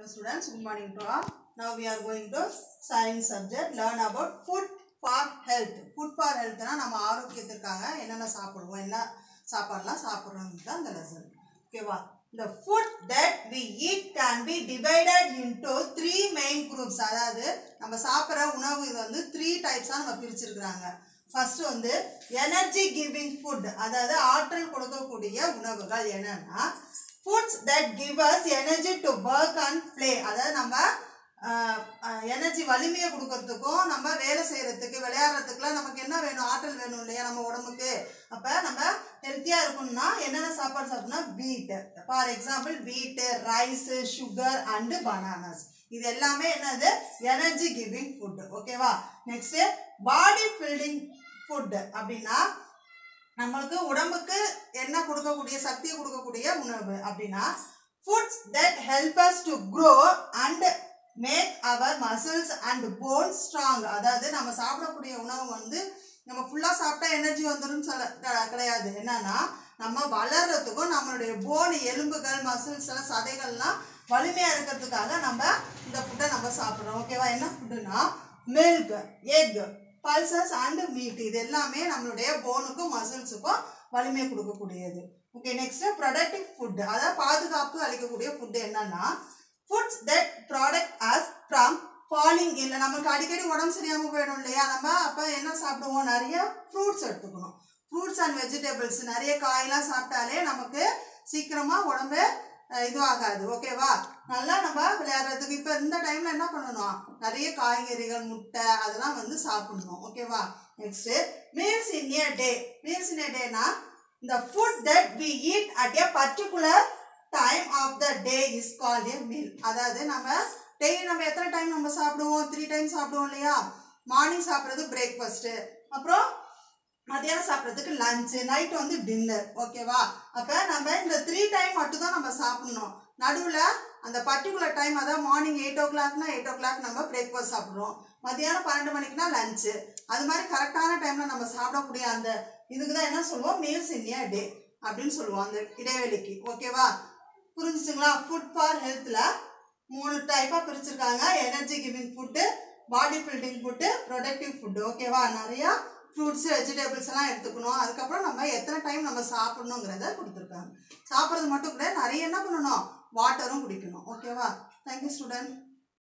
Hello students, good morning to all. Now we are going to science subject, learn about food for health. Food for healthனா நம்ம ஆரோக்கியத்திற்காக என்னென்ன சாப்பிடுவோம் என்ன சாப்பாடுலாம் சாப்பிட்றோம் தான் இந்த லெசன் ஓகேவா The food that we eat can be divided into three main groups அதாவது நம்ம சாப்பிட்ற உணவு இது வந்து த்ரீ டைப்ஸாக நம்ம பிரிச்சிருக்கிறாங்க ஃபர்ஸ்ட் வந்து எனர்ஜி கிவிங் ஃபுட் அதாவது ஆற்றல் கொடுக்கக்கூடிய உணவுகள் என்னன்னா foods that give us energy to work and play அதாவது நம்ம எனர்ஜி வலிமையை கொடுக்கறதுக்கும் நம்ம வேலை செய்யறதுக்கு விளையாடுறதுக்குலாம் நமக்கு என்ன வேணும் ஆற்றல் வேணும் இல்லையா நம்ம உடம்புக்கு அப்போ நம்ம ஹெல்த்தியாக இருக்கணும்னா என்னென்ன சாப்பாடு சாப்பிடணும் வீட்டு ஃபார் எக்ஸாம்பிள் வீட்டு ரைஸு சுகர் அண்டு பனானாஸ் இது எல்லாமே என்னது எனர்ஜி கிவிங் ஃபுட் ஓகேவா நெக்ஸ்ட் பாடி பில்டிங் ஃபுட் அப்படின்னா நம்மளுக்கு உடம்புக்கு என்ன கொடுக்கக்கூடிய சக்தியை கொடுக்கக்கூடிய உணவு அப்படின்னா foods that help us to grow and make our muscles and bone strong அதாவது நம்ம சாப்பிடக்கூடிய உணவு வந்து நம்ம ஃபுல்லாக சாப்பிட்டா எனர்ஜி வந்துடும் சொல்ல க- கிடையாது என்னன்னா நம்ம வளர்றதுக்கும் நம்மளுடைய போன் எலும்புகள் மசில்ஸ் எல்லாம் சதைகள்லாம் வலிமையாக இருக்கிறதுக்காக நம்ம இந்த ஃபுட்டை நம்ம சாப்பிட்றோம் ஓகேவா என்ன ஃபுட்டுனா milk egg pulses and meat இது எல்லாமே நம்மளுடைய போனுக்கும் மசில்ஸுக்கும் வலிமை கொடுக்கக்கூடியது ஓகே நெக்ஸ்ட் ப்ரொடக்டிவ் ஃபுட் அதாவது பாதுகாப்பு அளிக்கக்கூடிய ஃபுட் என்னன்னா foods that protect us from falling இல்லை நமக்கு அடிக்கடி உடம்பு சரியாமல் போயிடும் இல்லையா நம்ம அப்போ என்ன சாப்பிடுவோம் நிறைய ஃப்ரூட்ஸ் எடுத்துக்கணும் ஃப்ரூட்ஸ் அண்ட் வெஜிடபிள்ஸ் நிறைய காயெல்லாம் சாப்பிட்டாலே நமக்கு சீக்கிரமாக உடம்பு அஹ், இதுவாகாது ஓகேவா நல்லா நம்ம விளையாடுறதுக்கு இப்போ இந்த டைமில் என்ன பண்ணணும் நிறைய காய்கறிகள் முட்டை அதெல்லாம் வந்து சாப்பிடணும் ஓகேவா next meals in a day meals in a டேனா the food that we eat at a particular time of the day is called a meal அதாவது நம்ம டெய்லி நம்ம எத்தனை டைம் நம்ம சாப்பிடுவோம் த்ரீ டைம் சாப்பிடுவோம் இல்லையா மார்னிங் சாப்பிட்றது பிரேக்ஃபாஸ்ட்டு அப்புறம் மத்தியானம் சாப்பிட்றதுக்கு லஞ்சு நைட் வந்து டின்னர் ஓகேவா அப்போ நம்ம இந்த த்ரீ டைம் மட்டும் தான் நம்ம சாப்பிடணும் நடுவில் அந்த பர்டிகுலர் டைம் அதாவது மார்னிங் எயிட் ஓ கிளாக்னா எயிட் ஓ கிளாக் நம்ம பிரேக்ஃபாஸ்ட் சாப்பிட்றோம் மத்தியானம் பன்னெண்டு மணிக்குனா லஞ்சு அது மாதிரி கரெக்டான டைமில் நம்ம சாப்பிடக்கூடிய அந்த இதுக்கு தான் என்ன சொல்லுவோம் மீல்ஸ் இன் ஏ டே அப்படின்னு சொல்லுவோம் அந்த இடைவெளிக்கு ஓகேவா புரிஞ்சுச்சுங்களா ஃபுட் ஃபார் ஹெல்த்தில் மூணு டைப்பாக பிரிச்சிருக்காங்க energy giving food body building food protective food ஓகேவா நிறையா ஃப்ரூட்ஸ் வெஜிடபிள்ஸ் எல்லாம் எடுத்துக்கணும் அதுக்கப்புறம் நம்ம எத்தனை டைம் நம்ம சாப்பிடணுங்கிறத கொடுத்துருக்காங்க சாப்பிட்றது மட்டும் கிடையாது நிறைய என்ன பண்ணணும் வாட்டரும் குடிக்கணும் ஓகேவா தேங்க்யூ ஸ்டூடெண்ட்